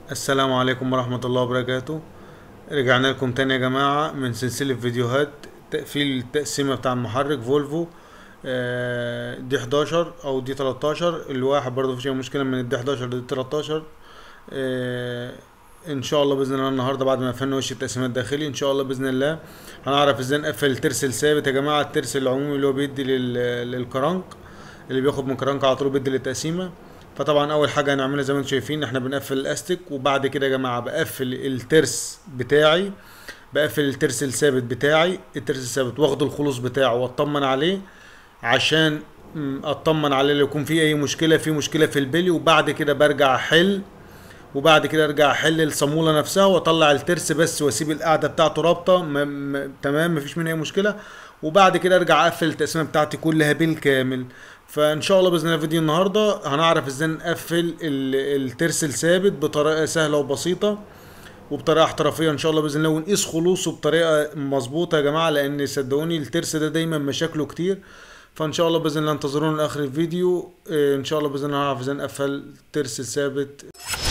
السلام عليكم ورحمة الله وبركاته رجعنا لكم تاني يا جماعة من سلسلة فيديوهات تقفيل التقسيمة بتاع المحرك فولفو آه، دي 11 او دي 13 الواحد برضه مفيش اي مشكلة من الدي 11 لدي 13 آه، ان شاء الله باذن الله النهارده بعد ما قفلنا وش التقسيمات الداخلي ان شاء الله باذن الله هنعرف ازاي نقفل الترس الثابت يا جماعه الترس العمومي اللي هو بيدي لل- للكرنك اللي بياخد من كرنك على طول بيدي للتقسيمه فطبعا اول حاجه هنعملها زي ما انتم شايفين احنا بنقفل الاستيك وبعد كده يا جماعه بقفل الترس بتاعي بقفل الترس الثابت بتاعي الترس الثابت واخد الخلوص بتاعه واطمن عليه عشان م، اطمن عليه لو يكون في اي مشكله في مشكله في البلي وبعد كده برجع احل وبعد كده ارجع احل الصاموله نفسها واطلع الترس بس واسيب القاعده بتاعته رابطه م... م... تمام مفيش منها اي مشكله وبعد كده ارجع اقفل التقسيمه بتاعتي كلها بالكامل فان شاء الله باذن الله فيديو النهارده هنعرف ازاي نقفل ال... الترس الثابت بطريقه سهله وبسيطه وبطريقه احترافيه ان شاء الله باذن الله ونقيس خلوصه بطريقه مظبوطه يا جماعه لان صدقوني الترس ده دايما مشاكله كتير فان شاء الله باذن الله انتظرونا لاخر الفيديو إيه، ان شاء الله باذن الله هنعرف ازاي نقفل الترس الثابت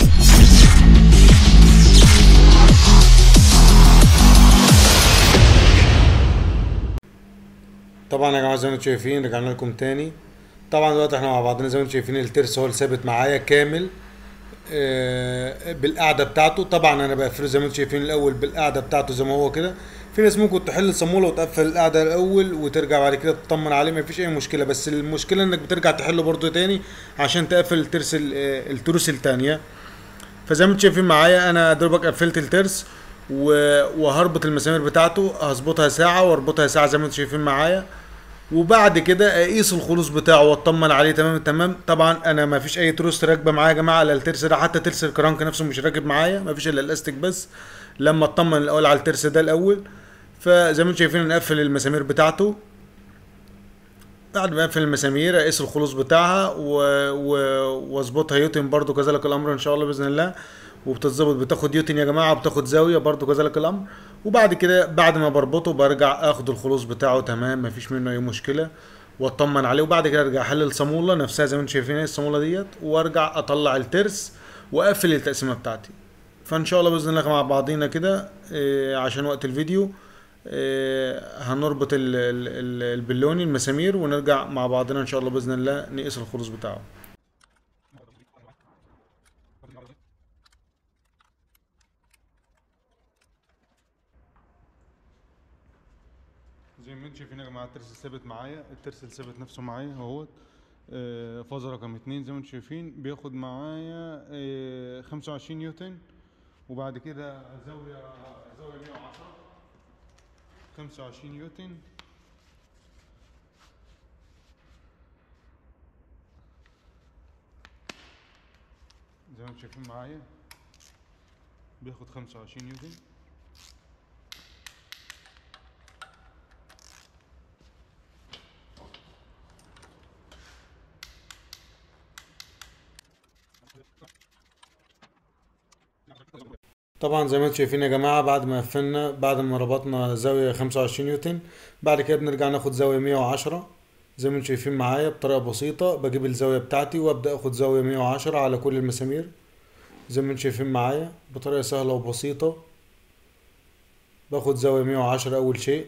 طبعا يا جماعه زي ما انتم شايفين رجعنا لكم تاني طبعا دلوقتي احنا مع بعضنا زي ما انتم شايفين الترس هو اللي ثابت معايا كامل آه، بالقاعده بتاعته طبعا انا بقفله زي ما انتم شايفين الاول بالقاعده بتاعته زي ما هو كده في ناس ممكن تحل الصاموله وتقفل القاعده الاول وترجع بعد كده تطمن عليه ما فيش اي مشكله بس المشكله انك بترجع تحله برضه تاني عشان تقفل الترس ال- آه، التروس التانيه فزي ما انتم شايفين معايا انا دوبك قفلت الترس و- وهربط المسامير بتاعته هظبطها ساعه واربطها ساعه زي ما انتم شايفين معايا وبعد كده اقيس الخلوص بتاعه واطمن عليه تمام تمام طبعا انا ما فيش اي تروس راكبه معايا يا جماعه على الترس ده حتى ترس الكرانك نفسه مش راكب معايا ما فيش الا الاستيك بس لما اطمن الاول على الترس ده الاول فزي ما انتم شايفين نقفل المسامير بتاعته بعد ما اقفل المسامير اقيس الخلوص بتاعها و... و... واظبطها يوتن برضو كذلك الامر ان شاء الله باذن الله وبتتظبط بتاخد يوتن يا جماعه وبتاخد زاويه برضو كذلك الامر وبعد كده بعد ما بربطه برجع اخد الخلوص بتاعه تمام مفيش منه اي مشكله واطمن عليه وبعد كده ارجع احلل الصاموله نفسها زي ما انتم شايفين اهي الصاموله ديت وارجع اطلع الترس واقفل التقسيمه بتاعتي فان شاء الله باذن الله مع بعضينا كده إيه، عشان وقت الفيديو إيه، هنربط ال- ال- ال- البلوني المسامير ونرجع مع بعضنا ان شاء الله باذن الله نقيس الخلوص بتاعه زي ما انتم شايفين يا جماعه الترس الثابت معايا الترس الثابت نفسه معايا اهوت آه، فازة رقم اتنين زي ما انتم شايفين بياخد معايا آه، 25 نيوتن وبعد كده زاوية زاوية 110 25 نيوتن زي ما انتم شايفين معايا بياخد 25 نيوتن طبعا زي ما انتم شايفين يا جماعه بعد ما قفلنا بعد ما ربطنا زاويه 25 نيوتن بعد كده بنرجع ناخد زاويه 110 زي ما انتم شايفين معايا بطريقه بسيطه بجيب الزاويه بتاعتي وابدا اخد زاويه 110 على كل المسامير زي ما انتم شايفين معايا بطريقه سهله وبسيطه باخد زاويه 110 اول شيء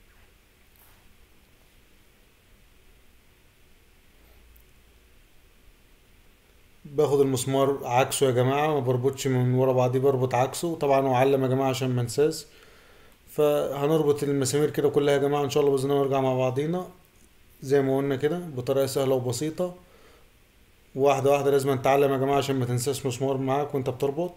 باخد المسمار عكسه يا جماعه ما بربطش من ورا بعضيه بربط عكسه طبعا وعلم يا جماعه عشان ما انساش فهنربط المسامير كده كلها يا جماعه ان شاء الله باذن الله نرجع مع بعضينا زي ما قلنا كده بطريقه سهله وبسيطه واحده واحده لازم تتعلم يا جماعه عشان ما تنساش مسمار معاك وانت بتربط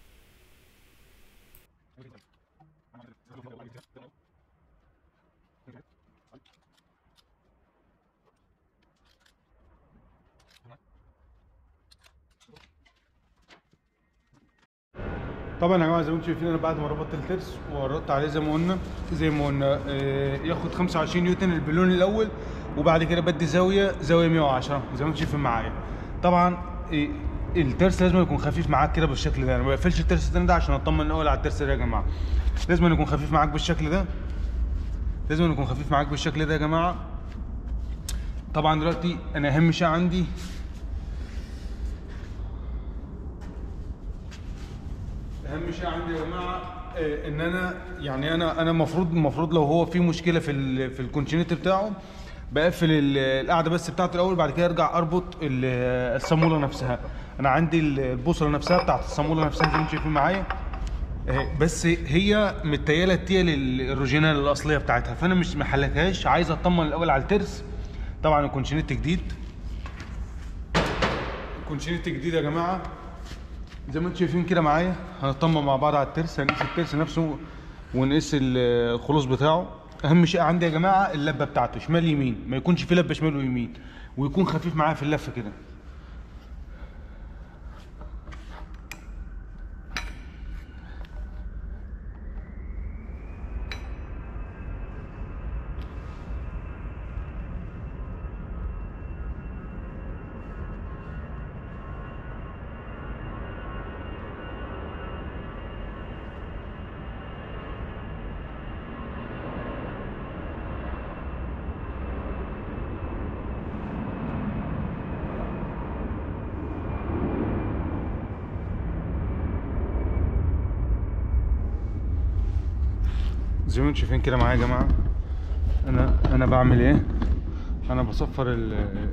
طبعا يا جماعه زي ما انتم شايفين انا بعد ما ربطت الترس وربطت عليه زي ما قلنا زي ما قلنا آه، ياخد 25 نيوتن البالون الاول وبعد كده بدي زاويه زاويه 110 زي ما انتم شايفين معايا طبعا آه، الترس لازم يكون خفيف معاك كده بالشكل ده انا ما بقفلش الترس التاني ده عشان اطمن الاول على الترس ده يا جماعه لازم يكون خفيف معاك بالشكل ده لازم يكون خفيف معاك بالشكل ده يا جماعه طبعا دلوقتي انا اهم شيء عندي اهم شيء عندي يا جماعه آه، ان انا يعني انا انا المفروض المفروض لو هو في مشكله في ال في الكونتينيت بتاعه بقفل ال- القاعده بس بتاعته الاول بعد كده ارجع اربط ال- الصاموله نفسها انا عندي ال- البوصله نفسها بتاعت الصاموله نفسها زي ما انتم شايفين معايا آه، بس هي متياله التيل ال- الاوريجينال الاصليه بتاعتها فانا مش محلكهاش عايز اطمن الاول على الترس طبعا الكونتينيت جديد كونتينيت جديد يا جماعه زي ما انتم شايفين كده معايا هنطمن مع بعض على الترس هنقيس الترس نفسه ونقيس ال- الخلوص بتاعه اهم شيء عندي يا جماعه اللبه بتاعته شمال يمين ما يكونش في لبه شمال ويمين ويكون خفيف معايا في اللفه كده زي ما انتم شايفين كده معايا يا جماعه انا انا بعمل ايه انا بصفر ال-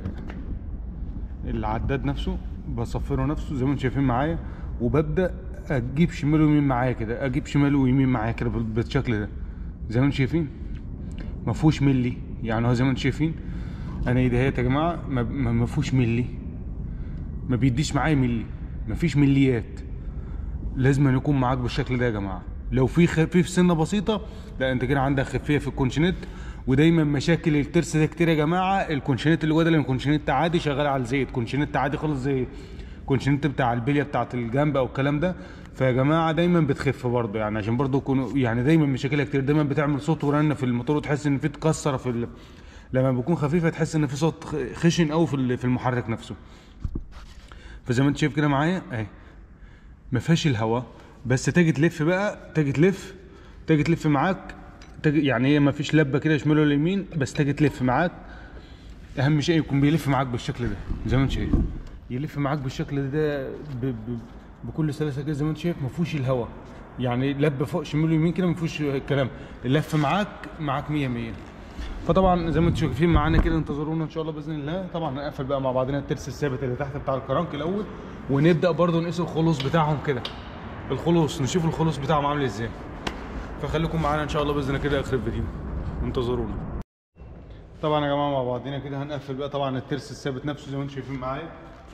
العداد نفسه بصفره نفسه زي ما انتم شايفين معايا وببدا اجيب شمال ويمين معايا كده اجيب شمال ويمين معايا كده بال- بالشكل ده زي ما انتم شايفين ما فيهوش ملي يعني هو زي ما انتم شايفين انا ايدي اهيت يا جماعه ما- ما ما فيهوش ملي ما بيديش معايا ملي ما فيش مليات لازم أن يكون معاك بالشكل ده يا جماعه لو في خفيف سنه بسيطه لا انت كده عندك خفيه في الكونشنت ودايما مشاكل الترس ده كتير يا جماعه الكونشنت اللي جوه ده لان كونشنت عادي شغال على الزيت كونشنت عادي خالص زي كونشنت بتاع البليه بتاعت الجنب او الكلام ده فيا جماعه دايما بتخف برضه يعني عشان برضه يكونوا يعني دايما مشاكلها كتير دايما بتعمل صوت ورنه في الموتور وتحس ان في تكسر في ال... لما بيكون خفيفه تحس ان في صوت خ- خشن قوي في ال- في المحرك نفسه فزي ما انت شايف كده معايا اهي ما فيهاش الهواء بس تيجي تلف بقى تيجي تلف تيجي تلف معاك تيجي يعني هي ما فيش لبه كده شمال ولا يمين بس تيجي تلف معاك اهم شيء يكون بيلف معاك بالشكل ده زي ما انت شايف يلف معاك بالشكل ده ب... ب... بكل سلاسه كده زي ما انت شايف ما فيهوش الهواء يعني لب فوق شمال ويمين كده ما فيهوش الكلام اللف معاك معاك 100 100 فطبعا زي ما انتم شايفين معانا كده انتظرونا ان شاء الله باذن الله طبعا هنقفل بقى مع بعضنا الترس الثابت اللي تحت بتاع الكرنك الاول ونبدا برضو نقيس الخلوص بتاعهم كده الخلوص نشوف الخلوص بتاعهم عامل ازاي فخليكم معانا ان شاء الله باذن الله كده اخر الفيديو انتظرونا طبعا يا جماعه مع بعضنا كده هنقفل بقى طبعا الترس الثابت نفسه زي ما انتم شايفين معايا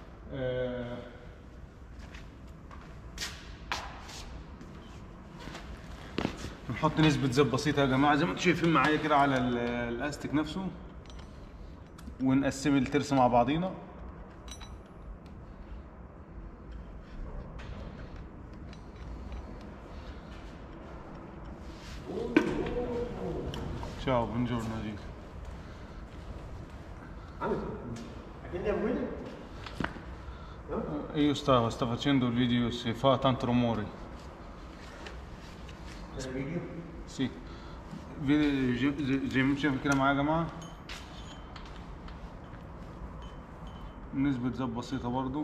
آه نحط نسبة زيت بسيطة يا جماعة زي ما انتم شايفين معايا كده على ال- الاستيك نفسه ونقسم الترس مع بعضينا Ciao, buongiorno Gino. Quindi è Willy? Io stavo, sto facendo il video, si fa tanto rumore. Nel video? Sì. Vedi, زي- زي زي ما انتم شايفين كده معايا يا جماعة نسبة زيت بسيطة برضو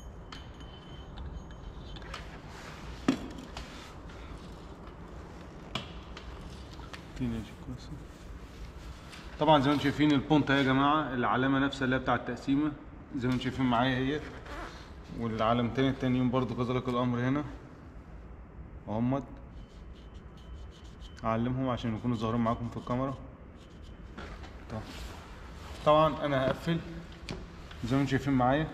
تيجي كويسة. طبعا زي ما انتم شايفين البونت اهي يا جماعة العلامة نفسها اللي هي بتاع التقسيمة زي ما انتم شايفين معايا هي والعلامتين التانيين برضو كذلك الأمر هنا اهمت اعلمهم عشان يكونوا ظاهرين معاكم في الكاميرا طبعا طبعا انا هقفل زي ما انتم شايفين معايا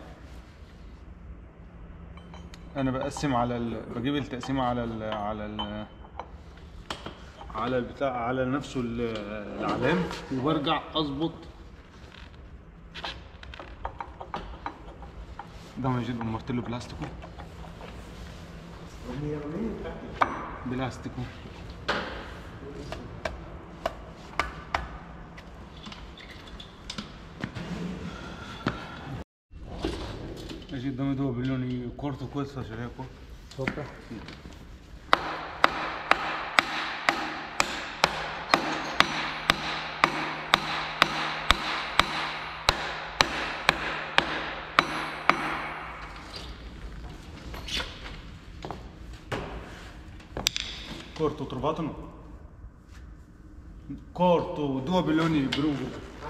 انا بقسم على ال... بجيب التقسيمه على ال... على ال... على البتاع على نفسه ال- العلام وبرجع اظبط ده موجود بمارتيلو بلاستيكو Romino, Romino, بلاستيكو اجي قدامي دول بلوني كورتو كويس شريها كورتو Sopra? corto trovato corto due belloni brungo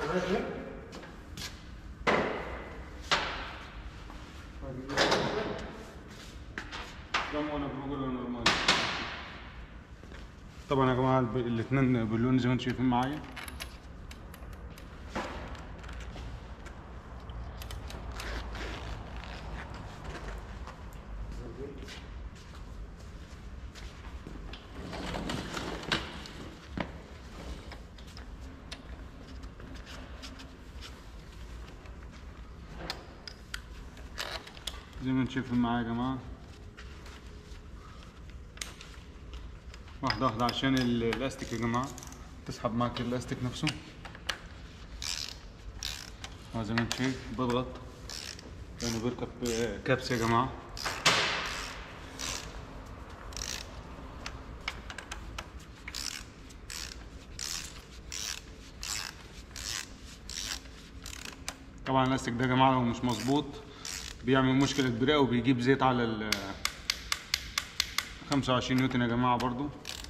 Damona برجل نورمال طبعا يا جماعه الب- الاثنين باللون زي ما انتم شايفين معايا زي ما انتم شايفين معايا يا جماعه واحدة واحدة عشان ال- الاستيك يا جماعة تسحب معاك الاستيك نفسه اه زي ما انت شايف بضغط لانه بيركب آه، كبس يا جماعة طبعا الاستيك ده يا جماعة لو مش مظبوط بيعمل مشكلة كبيرة وبيجيب زيت على ال 25 نيوتن يا جماعة برضو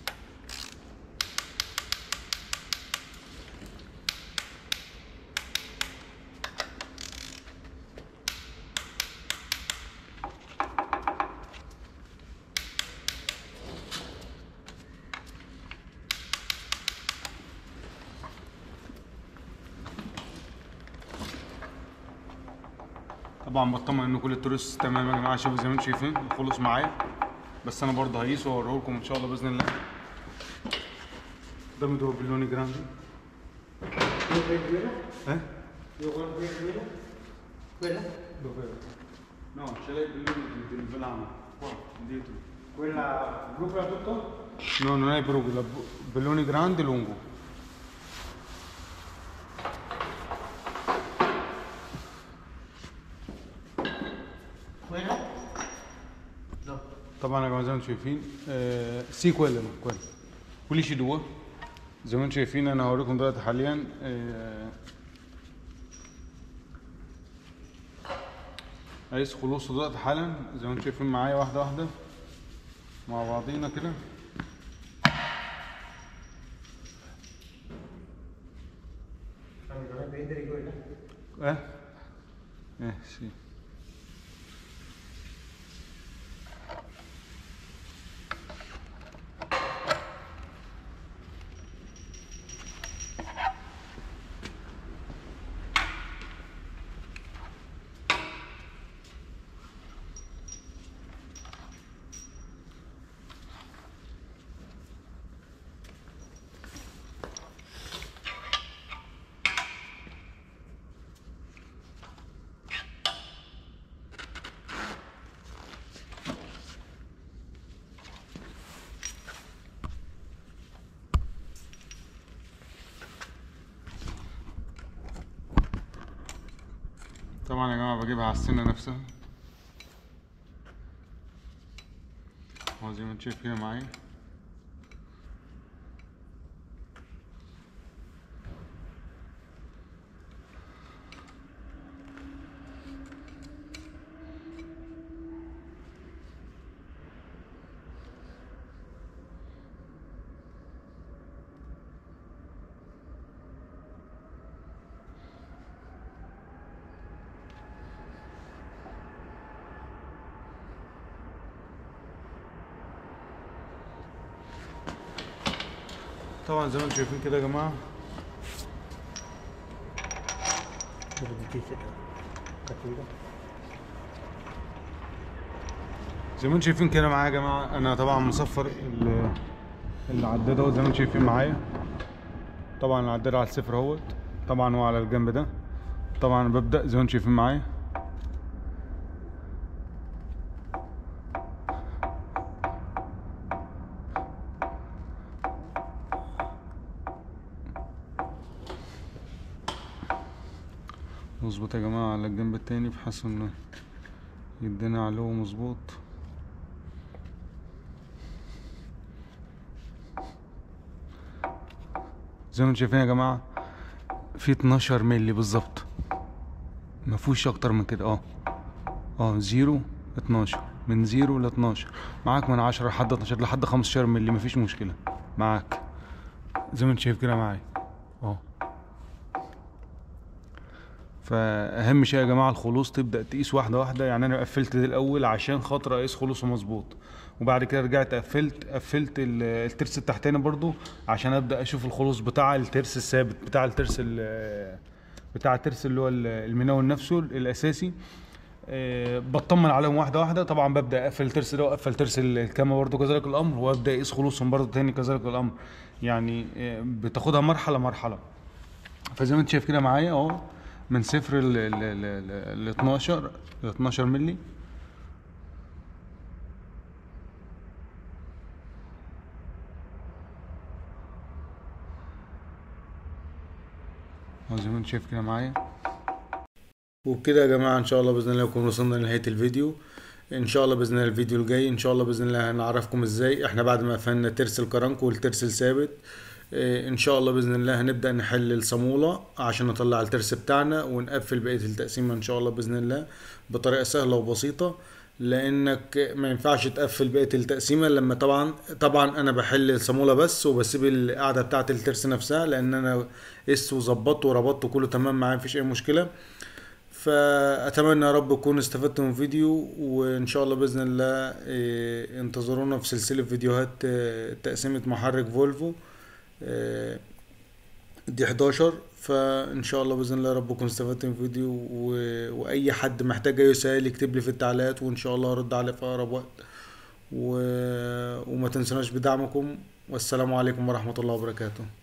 طبعا بطمن ان كل التروس تمام يا جماعه شوفوا زي ما انتم شايفين خلص معايا بس انا برضه هقيسه واوريه لكم ان شاء الله باذن الله ده مدور باللوني جراندي Io prendo quella? ها Io prendo quella? Quella? dove no ce l'hai باللوني del velano qua dietro Quella blu quella tutto? no non è brugula belloni grande e lungo Quella? No. طبعا يا جماعه زي ما انتم شايفين آه سي كويلا كويلا وليش دوا زي ما انتم شايفين انا هوريكم دلوقتي حاليا آه عايز خلوصه دلوقتي حالا زي ما انتم شايفين معايا واحده واحده مع بعضينا كده Fammi dovrebbe vendere quella? اه اه sì طبعا يا جماعه بجيبها على السنه نفسها هو زي ما انت شايف كده معايا طبعا زي ما انتم شايفين كده يا جماعه Quello di chi Capito? زي ما انتم شايفين كده معايا يا جماعه انا طبعا مصفر ال- العداد اهو زي ما انتم شايفين معايا طبعا العداد على الصفر اهوت طبعا هو على الجنب ده طبعا ببدا زي ما انتم شايفين معايا مظبوط يا جماعه على الجنب التاني بحيث انه يدينا علو مظبوط زي ما انتم شايفين يا جماعه في 12 مللي بالظبط ما فيهوش اكتر من كده اه اه زيرو 12 من 0 ل 12 معاك من 10 لحد 12 لحد 15 مللي مفيش مشكله معاك زي ما انت شايف كده معايا اهو فاهم شيء يا جماعه الخلوص تبدا تقيس واحده واحده يعني انا قفلت ده الاول عشان خاطر اقيس خلوصه مظبوط وبعد كده رجعت قفلت قفلت ال- الترس التحتاني برضو عشان ابدا اشوف الخلوص بتاع الترس الثابت بتاع الترس ال- بتاع الترس اللي هو ال- المناول نفسه الاساسي آه، بطمن عليهم واحده واحده طبعا ببدا اقفل الترس ده واقفل ترس ال- الكاميرا برضو كذلك الامر وابدا اقيس خلوصهم برضو تاني كذلك الامر يعني آه، بتاخدها مرحله مرحله فزي ما انت شايف كده معايا اهو من صفر ل ل- ل- ل 12 ل 12 مللي اهو زي ما انت شايف كده معايا وبكده يا جماعة ان شاء الله باذن الله نكون وصلنا لنهاية الفيديو ان شاء الله باذن الله الفيديو الجاي ان شاء الله باذن الله هنعرفكم ازاي احنا بعد ما قفلنا ترس الكرنك والترس الثابت اه، ان شاء الله باذن الله هنبدا نحل الصامولة عشان نطلع الترس بتاعنا ونقفل بقية التقسيمة ان شاء الله باذن الله بطريقة سهلة وبسيطة لانك ما ينفعش تقفل بقية التقسيمة لما طبعا طبعا انا بحل الصامولة بس وبسيب القاعدة بتاعة الترس نفسها لان انا قست وظبطت وربطت كله تمام معايا مفيش اي مشكلة فاتمنى يا رب تكونوا استفدتوا من الفيديو وان شاء الله باذن الله إيه، انتظرونا في سلسله فيديوهات آه، تقسيمه محرك فولفو آه، دي 11 فان شاء الله باذن الله يا رب تكونوا استفدتوا من الفيديو و... واي حد محتاج اي سؤال يكتب لي في التعليقات وان شاء الله ارد عليه في اقرب وقت و... وما تنسوناش بدعمكم والسلام عليكم ورحمه الله وبركاته